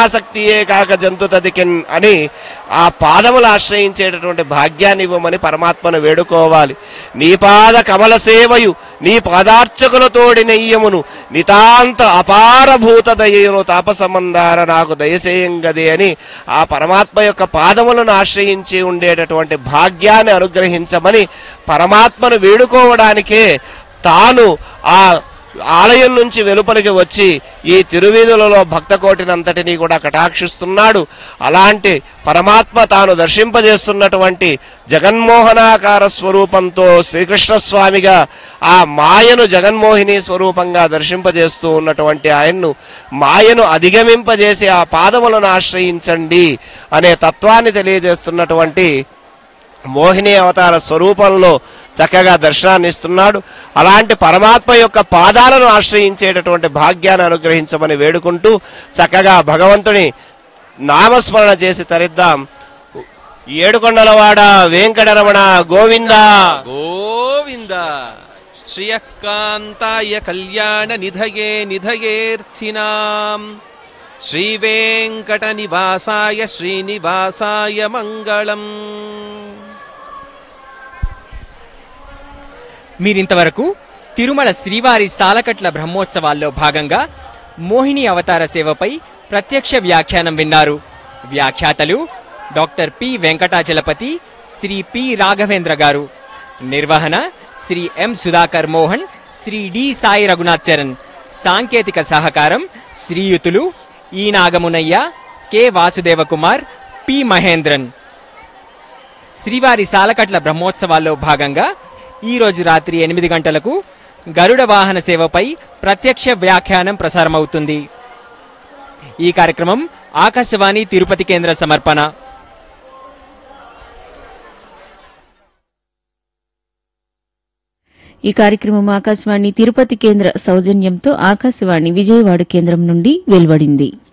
శరణాసక్తియే కాక జంతు తదికిన్ అని ఆ పాదములు ఆశ్రయించేటటువంటి భాగ్యాన్ని ఇవ్వమని పరమాత్మను వేడుకోవాలి నీ పాద కమల సేవయు నీ పాదార్చకులతోడి నెయ్యమును నితాంత అపారభూత దయను తాపసమందార నాకు దయసేయంగదే అని ఆ పరమాత్మ యొక్క పాదములను ఆశ్రయించి ఉండేటటువంటి భాగ్యాన్ని అనుగ్రహించమని పరమాత్మను వేడుకోవడానికే తాను ఆ ఆలయం నుంచి వెలుపలికి వచ్చి ఈ తిరువీధులలో భక్త కోటినంతటినీ కూడా కటాక్షిస్తున్నాడు అలాంటి పరమాత్మ తాను దర్శింపజేస్తున్నటువంటి జగన్మోహనాకార స్వరూపంతో శ్రీకృష్ణ స్వామిగా ఆ మాయను జగన్మోహిని స్వరూపంగా దర్శింపజేస్తూ ఉన్నటువంటి ఆయన్ను మాయను అధిగమింపజేసి ఆ పాదములను ఆశ్రయించండి అనే తత్వాన్ని తెలియజేస్తున్నటువంటి మోహిని అవతార స్వరూపంలో చక్కగా దర్శనాన్ని ఇస్తున్నాడు అలాంటి పరమాత్మ యొక్క పాదాలను ఆశ్రయించేటటువంటి భాగ్యాన్ని అనుగ్రహించమని వేడుకుంటూ చక్కగా భగవంతుని నామస్మరణ చేసి తరిద్దాం ఏడుకొండలవాడ వెంకటరమణ గోవింద గోవింద శ్రియకాంతాయ కళ్యాణ నిధయే నిధయేర్థినాం శ్రీవేంకట నివాసాయ శ్రీనివాసాయ మంగళం మీరింతవరకు తిరుమల శ్రీవారి సాలకట్ల బ్రహ్మోత్సవాల్లో భాగంగా మోహిని అవతార సేవపై ప్రత్యక్ష వ్యాఖ్యానం విన్నారు వ్యాఖ్యాతలు doctor P Venkatachalapathi Shri P Raghavendra garu నిర్వహణ శ్రీ ఎం సుధాకర్ మోహన్ శ్రీ డి సాయి రఘునాథ్ చరణ్ సాంకేతిక సహకారం శ్రీయుతులు E Nagamunayya K Vasudeva Kumar P Mahendran శ్రీవారి సాలకట్ల బ్రహ్మోత్సవాల్లో భాగంగా ఈ రోజు రాత్రి ఎనిమిది గంటలకు గరుడ వాహన సేవపై ప్రత్యక్ష వ్యాఖ్యానం ప్రసారమవుతుంది ఈ కార్యక్రమం ఆకాశవాణి తిరుపతి కేంద్ర సమర్పణ ఈ కార్యక్రమం ఆకాశవాణి తిరుపతి కేంద్ర సౌజన్యంతో ఆకాశవాణి విజయవాడ కేంద్రం నుండి వెలువడింది